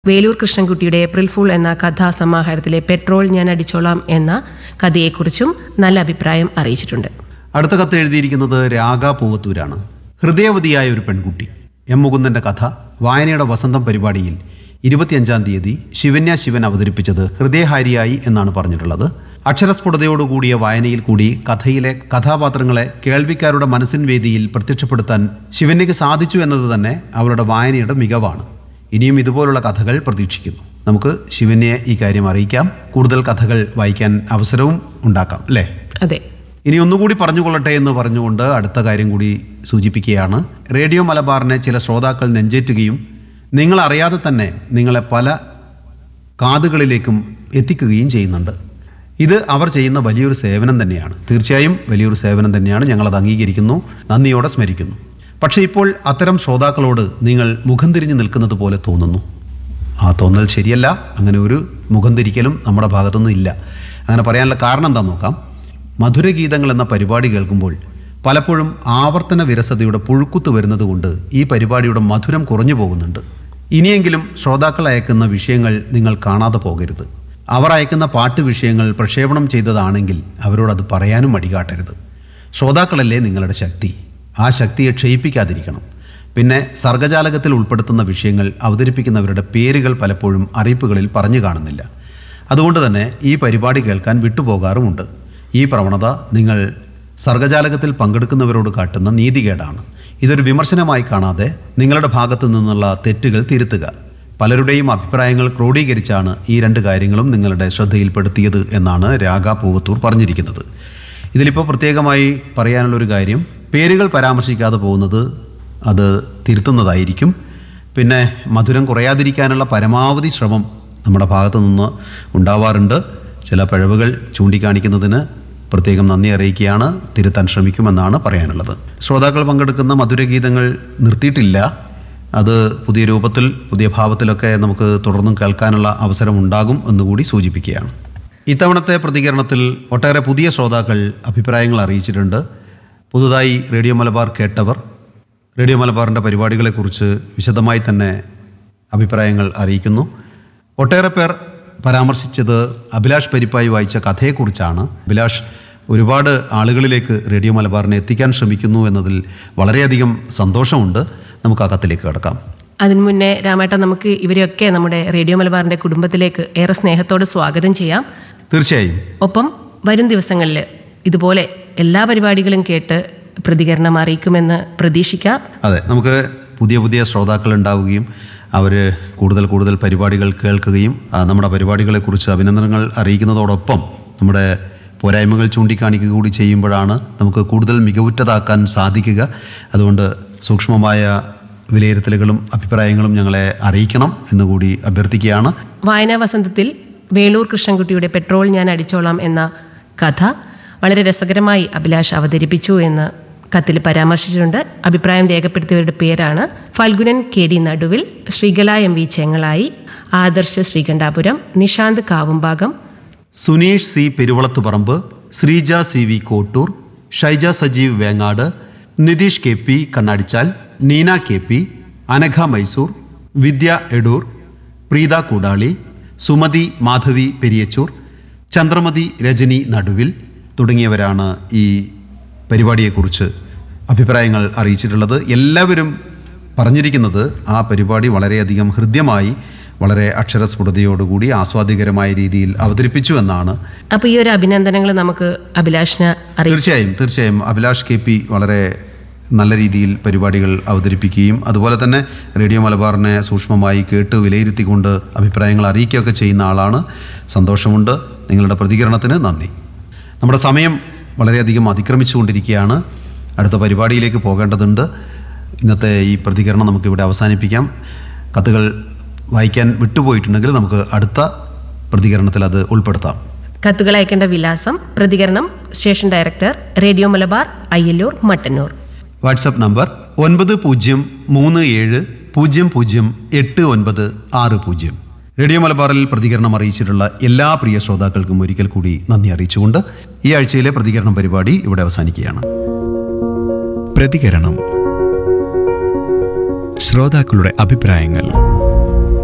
Velur കൃഷ്ണൻകുട്ടിയുടെ April fool എന്ന കഥാസമാഹാരത്തിലെ petrol ഞാൻ അടിച്ചോളാം എന്ന കഥയെക്കുറിച്ചും നല്ല അഭിപ്രായം അറിയിച്ചിട്ടുണ്ട് അടുത്ത കത്ത് എഴുതിയിരിക്കുന്നത് രാഗ പൂവത്തൂരാണ് ഹൃദയവതിയായ ഒരു പെൺകുട്ടി എം മുകുന്ദന്റെ കഥ വായനയുടെ വസന്തം പരിപാടിയിൽ ഇരുപത്തിയഞ്ചാം തീയതി ശിവന്യ ശിവൻ അവതരിപ്പിച്ചത് ഹൃദയഹാരിയായി എന്നാണ് പറഞ്ഞിട്ടുള്ളത് അക്ഷരസ്ഫുടതയോടുകൂടിയ വായനയിൽ കൂടി കഥയിലെ കഥാപാത്രങ്ങളെ കേൾവിക്കാരുടെ മനസ്സിൻ വേദിയിൽ പ്രത്യക്ഷപ്പെടുത്താൻ ശിവന്യക്ക് സാധിച്ചു എന്നത് തന്നെ അവളുടെ വായനയുടെ മികവാണ് ഇനിയും ഇതുപോലുള്ള കഥകൾ പ്രതീക്ഷിക്കുന്നു നമുക്ക് ശിവന്യെ ഈ കാര്യം അറിയിക്കാം കൂടുതൽ കഥകൾ വായിക്കാൻ അവസരവും ഉണ്ടാക്കാം അല്ലേ അതെ ഇനി ഒന്നുകൂടി പറഞ്ഞുകൊള്ളട്ടെ എന്ന് പറഞ്ഞുകൊണ്ട് അടുത്ത കാര്യം കൂടി സൂചിപ്പിക്കുകയാണ് റേഡിയോ മലബാറിനെ ചില ശ്രോതാക്കൾ നെഞ്ചേറ്റുകയും നിങ്ങൾ അറിയാതെ തന്നെ നിങ്ങളെ പല കാതുകളിലേക്കും എത്തിക്കുകയും ചെയ്യുന്നുണ്ട് ഇത് അവർ ചെയ്യുന്ന വലിയൊരു സേവനം തന്നെയാണ് തീർച്ചയായും വലിയൊരു സേവനം തന്നെയാണ് ഞങ്ങളത് അംഗീകരിക്കുന്നു നന്ദിയോടെ സ്മരിക്കുന്നു പക്ഷേ ഇപ്പോൾ അത്തരം ശ്രോതാക്കളോട് നിങ്ങൾ മുഖം തിരിഞ്ഞു നിൽക്കുന്നത് പോലെ തോന്നുന്നു ആ തോന്നൽ ശരിയല്ല അങ്ങനെ ഒരു മുഖം തിരിക്കലും നമ്മുടെ ഭാഗത്തുനിന്ന് ഇല്ല അങ്ങനെ പറയാനുള്ള കാരണം എന്താണെന്ന് നോക്കാം മധുരഗീതങ്ങൾ എന്ന പരിപാടി കേൾക്കുമ്പോൾ പലപ്പോഴും ആവർത്തന വിരസതയുടെ പുഴുക്കുത്ത് വരുന്നത് കൊണ്ട് ഈ പരിപാടിയുടെ മധുരം കുറഞ്ഞു പോകുന്നുണ്ട് ഇനിയെങ്കിലും ശ്രോതാക്കൾ അയക്കുന്ന വിഷയങ്ങൾ നിങ്ങൾ കാണാതെ പോകരുത് അവർ അയക്കുന്ന പാട്ട് വിഷയങ്ങൾ പ്രക്ഷേപണം ചെയ്തതാണെങ്കിൽ അവരോട് അത് പറയാനും മടികാട്ടരുത് ശ്രോതാക്കളല്ലേ നിങ്ങളുടെ ശക്തി ആ ശക്തിയെ ക്ഷയിപ്പിക്കാതിരിക്കണം പിന്നെ സർഗജാലകത്തിൽ ഉൾപ്പെടുത്തുന്ന വിഷയങ്ങൾ അവതരിപ്പിക്കുന്നവരുടെ പേരുകൾ പലപ്പോഴും അറിയിപ്പുകളിൽ പറഞ്ഞു കാണുന്നില്ല അതുകൊണ്ട് തന്നെ ഈ പരിപാടി കേൾക്കാൻ വിട്ടുപോകാറുമുണ്ട് ഈ പ്രവണത നിങ്ങൾ സർഗജാലകത്തിൽ പങ്കെടുക്കുന്നവരോട് കാട്ടുന്ന നീതികേടാണ് ഇതൊരു വിമർശനമായി കാണാതെ നിങ്ങളുടെ ഭാഗത്തു നിന്നുള്ള തെറ്റുകൾ തിരുത്തുക പലരുടെയും അഭിപ്രായങ്ങൾ ക്രോഡീകരിച്ചാണ് ഈ രണ്ട് കാര്യങ്ങളും നിങ്ങളുടെ ശ്രദ്ധയിൽപ്പെടുത്തിയത് എന്നാണ് രാഗ പൂവത്തൂർ പറഞ്ഞിരിക്കുന്നത് ഇതിലിപ്പോൾ പ്രത്യേകമായി പറയാനുള്ളൊരു കാര്യം പേരുകൾ പരാമർശിക്കാതെ പോകുന്നത് അത് തിരുത്തുന്നതായിരിക്കും പിന്നെ മധുരം കുറയാതിരിക്കാനുള്ള പരമാവധി ശ്രമം നമ്മുടെ ഭാഗത്തു നിന്ന് ഉണ്ടാവാറുണ്ട് ചില പിഴവുകൾ ചൂണ്ടിക്കാണിക്കുന്നതിന് പ്രത്യേകം നന്ദി അറിയിക്കുകയാണ് തിരുത്താൻ ശ്രമിക്കുമെന്നാണ് പറയാനുള്ളത് ശ്രോതാക്കൾ പങ്കെടുക്കുന്ന മധുരഗീതങ്ങൾ നിർത്തിയിട്ടില്ല അത് പുതിയ രൂപത്തിൽ പുതിയ ഭാവത്തിലൊക്കെ നമുക്ക് തുടർന്നും കേൾക്കാനുള്ള അവസരം ഉണ്ടാകും എന്നുകൂടി സൂചിപ്പിക്കുകയാണ് ഇത്തവണത്തെ പ്രതികരണത്തിൽ ഒട്ടേറെ പുതിയ ശ്രോതാക്കൾ അഭിപ്രായങ്ങൾ അറിയിച്ചിട്ടുണ്ട് പുതുതായി റേഡിയോ മലബാർ കേട്ടവർ റേഡിയോ മലബാറിൻ്റെ പരിപാടികളെക്കുറിച്ച് വിശദമായി തന്നെ അഭിപ്രായങ്ങൾ അറിയിക്കുന്നു ഒട്ടേറെ പേർ പരാമർശിച്ചത് അഭിലാഷ് പരിപ്പായി വായിച്ച കഥയെക്കുറിച്ചാണ് അഭിലാഷ് ഒരുപാട് ആളുകളിലേക്ക് റേഡിയോ മലബാറിനെ എത്തിക്കാൻ ശ്രമിക്കുന്നു എന്നതിൽ വളരെയധികം സന്തോഷമുണ്ട് നമുക്ക് ആ കത്തിലേക്ക് കിടക്കാം അതിനു മുന്നേ രാമേട്ട നമുക്ക് ഇവരെയൊക്കെ നമ്മുടെ റേഡിയോ മലബാറിന്റെ കുടുംബത്തിലേക്ക് ഏറെ സ്നേഹത്തോടെ സ്വാഗതം ചെയ്യാം തീർച്ചയായും ഒപ്പം വരും ദിവസങ്ങളിൽ ഇതുപോലെ എല്ലാ പരിപാടികളും കേട്ട് പ്രതികരണം അറിയിക്കുമെന്ന് പ്രതീക്ഷിക്കാം അതെ നമുക്ക് പുതിയ പുതിയ ശ്രോതാക്കൾ ഉണ്ടാവുകയും അവർ കൂടുതൽ കൂടുതൽ പരിപാടികൾ കേൾക്കുകയും ആ, നമ്മുടെ പരിപാടികളെക്കുറിച്ച് അഭിനന്ദനങ്ങൾ അറിയിക്കുന്നതോടൊപ്പം നമ്മുടെ പോരായ്മകൾ ചൂണ്ടിക്കാണിക്കുക കൂടി ചെയ്യുമ്പോഴാണ് നമുക്ക് കൂടുതൽ മികവുറ്റതാക്കാൻ സാധിക്കുക അതുകൊണ്ട് സൂക്ഷ്മമായ വിലയിരുത്തലുകളും അഭിപ്രായങ്ങളും ഞങ്ങളെ അറിയിക്കണം എന്നുകൂടി അഭ്യർത്ഥിക്കുകയാണ് വായനാ വസന്തത്തിൽ വേളൂർ കൃഷ്ണൻകുട്ടിയുടെ പെട്രോൾ ഞാൻ അടിച്ചോളാം എന്ന കഥ വളരെ രസകരമായി അഭിലാഷ് അവതരിപ്പിച്ചു എന്ന് കത്തിൽ പരാമർശിച്ചിട്ടുണ്ട് അഭിപ്രായം രേഖപ്പെടുത്തിയവരുടെ പേരാണ് Phalgunan K D Naduvil Sreekala M V Chengalayi Adarsh Sreekandapuram Nishanth Kavumbhagam Suneesh C Peruvalathuparamba Sreeja C V Kottur Shaija Sajeev Vengad Nitheesh K P Kannadichal Neena K P Anagha Mysore Vidya Edoor Preetha Koodali Sumathi Madhavi Periyachur Chandramathi Rajani Naduvil തുടങ്ങിയവരാണ് ഈ പരിപാടിയെക്കുറിച്ച് അഭിപ്രായങ്ങൾ അറിയിച്ചിട്ടുള്ളത് എല്ലാവരും പറഞ്ഞിരിക്കുന്നത് ആ പരിപാടി വളരെയധികം ഹൃദ്യമായി വളരെ അക്ഷരസ്ഫുടതയോടുകൂടി ആസ്വാദികരമായ രീതിയിൽ അവതരിപ്പിച്ചു എന്നാണ് അപ്പോൾ ഈ ഒരു അഭിനന്ദനങ്ങൾ നമുക്ക് അഭിലാഷിനെ അറിയിച്ചു തീർച്ചയായും തീർച്ചയായും അഭിലാഷ് കെ പി വളരെ നല്ല രീതിയിൽ പരിപാടികൾ അവതരിപ്പിക്കുകയും അതുപോലെ തന്നെ റേഡിയോ മലബാറിനെ സൂക്ഷ്മമായി കേട്ട് വിലയിരുത്തിക്കൊണ്ട് അഭിപ്രായങ്ങൾ അറിയിക്കുകയൊക്കെ ചെയ്യുന്ന ആളാണ് സന്തോഷമുണ്ട് നിങ്ങളുടെ പ്രതികരണത്തിന് നന്ദി നമ്മുടെ സമയം വളരെയധികം അതിക്രമിച്ചുകൊണ്ടിരിക്കുകയാണ് അടുത്ത പരിപാടിയിലേക്ക് പോകേണ്ടതുണ്ട് ഇന്നത്തെ ഈ പ്രതികരണം നമുക്കിവിടെ അവസാനിപ്പിക്കാം കത്തുകൾ വായിക്കാൻ വിട്ടുപോയിട്ടുണ്ടെങ്കിൽ നമുക്ക് അടുത്ത പ്രതികരണത്തിൽ അത് ഉൾപ്പെടുത്താം കത്തുകൾ അയക്കേണ്ട വിലാസം പ്രതികരണം station director radio Malabar Ayyallur Mattannur WhatsApp number ഒൻപത് പൂജ്യം മൂന്ന് ഏഴ് പൂജ്യം പൂജ്യം എട്ട് ഒൻപത് ആറ് പൂജ്യം റേഡിയോ മലബാറിൽ പ്രതികരണം അറിയിച്ചിട്ടുള്ള എല്ലാ പ്രിയ ശ്രോതാക്കൾക്കും ഒരിക്കൽ കൂടി നന്ദി അറിയിച്ചുകൊണ്ട് ഈ ആഴ്ചയിലെ പ്രതികരണം പരിപാടി ഇവിടെ അവസാനിക്കുകയാണ് പ്രതികരണം ശ്രോതാക്കളുടെ അഭിപ്രായങ്ങൾ